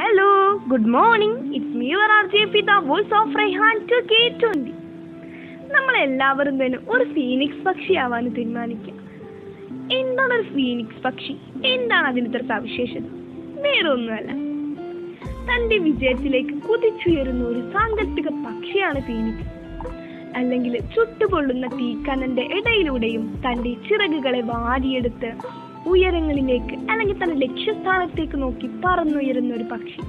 Hello, good morning. It's me, your RJ the voice of Rayhan to K20. നമ്മളെല്ലാവരും തന്നെ ഒരു Phoenix പക്ഷിയാവാൻ തീരുമാനിക്കുക എന്താണ് ഒരു ഫീനിക്സ് പക്ഷി എന്താണ് അതിൻ്റെ സവിശേഷത വേറെ ഒന്നുമല്ല തന്റെ വിജയത്തിലേക്ക് കുതിച്ചുയരുന്ന ഒരു സാങ്കല്പിക പക്ഷിയാണ് ഫീനിക്സ് അല്ലെങ്കിൽ ചുട്ടുപൊള്ളുന്ന തീക്കനന്റെ ഇടയിലൂടെയും തന്റെ ചിറകുകളെ വാരിയെടുത്ത് ഉയരങ്ങളിലേക്ക് അല്ലെങ്കിൽ തന്റെ ലക്ഷ്യസ്ഥാനത്തേക്ക് നോക്കി പറന്നുയരുന്ന ഒരു പക്ഷി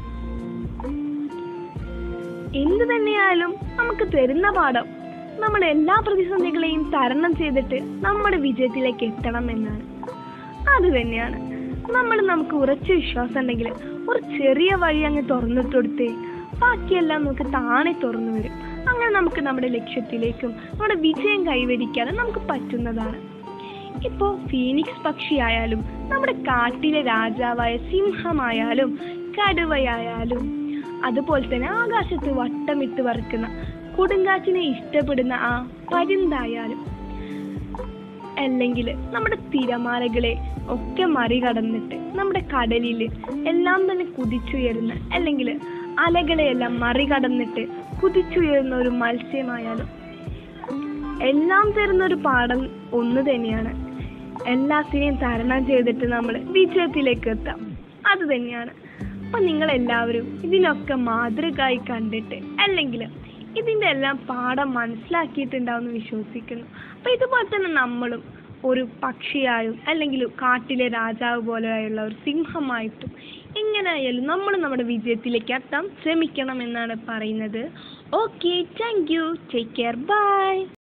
എന്തു തന്നെയായാലും നമുക്ക് തരുന്ന പാഠം നമ്മൾ എല്ലാ പ്രതിസന്ധികളെയും തരണം ചെയ്തിട്ട് നമ്മുടെ വിജയത്തിലേക്ക് എത്തണം എന്നാണ് അത് തന്നെയാണ് നമ്മൾ നമുക്ക് ഉറച്ച വിശ്വാസം ഉണ്ടെങ്കിൽ ഒരു ചെറിയ വഴി അങ്ങ് തുറന്നിട്ട് കൊടുത്തേ ബാക്കിയെല്ലാം നമുക്ക് താനെ തുറന്നു വരും അങ്ങനെ നമുക്ക് നമ്മുടെ ലക്ഷ്യത്തിലേക്കും നമ്മുടെ വിജയം കൈവരിക്കാനും നമുക്ക് പറ്റുന്നതാണ് ഇപ്പോ ഫീനിക്സ് പക്ഷിയായാലും നമ്മുടെ കാട്ടിലെ രാജാവായ സിംഹമായാലും കടുവയായാലും അതുപോലെ തന്നെ ആകാശത്ത് വട്ടമിട്ട് വറുക്കുന്ന കൊടുങ്കാറ്റിനെ ഇഷ്ടപ്പെടുന്ന ആ പരുന്തായാലും അല്ലെങ്കിൽ നമ്മുടെ തിരമാലകളെ ഒക്കെ മറികടന്നിട്ട് നമ്മുടെ കടലിൽ എല്ലാം തന്നെ കുതിച്ചുയരുന്ന അല്ലെങ്കിൽ അലകളെയെല്ലാം മറികടന്നിട്ട് കുതിച്ചുയരുന്ന ഒരു മത്സ്യമായാലും എല്ലാം തരുന്ന ഒരു പാഠം ഒന്ന് തന്നെയാണ് എല്ലാത്തിനെയും തരണം ചെയ്തിട്ട് നമ്മൾ വിജയത്തിലേക്ക് എത്താം അത് തന്നെയാണ് അപ്പൊ നിങ്ങൾ എല്ലാവരും ഇതിനൊക്കെ മാതൃകയായി കണ്ടിട്ട് അല്ലെങ്കിൽ ഇതിന്റെ എല്ലാം പാഠം മനസ്സിലാക്കിയിട്ടുണ്ടാവും വിശ്വസിക്കുന്നു അപ്പൊ ഇതുപോലെ തന്നെ നമ്മളും ഒരു പക്ഷിയായും അല്ലെങ്കിൽ കാട്ടിലെ രാജാവ് പോലെയുള്ള ഒരു സിംഹമായിട്ടും എങ്ങനെയായാലും നമ്മൾ നമ്മുടെ വിജയത്തിലേക്ക് എത്താൻ ശ്രമിക്കണം എന്നാണ് പറയുന്നത് okay thank you take care by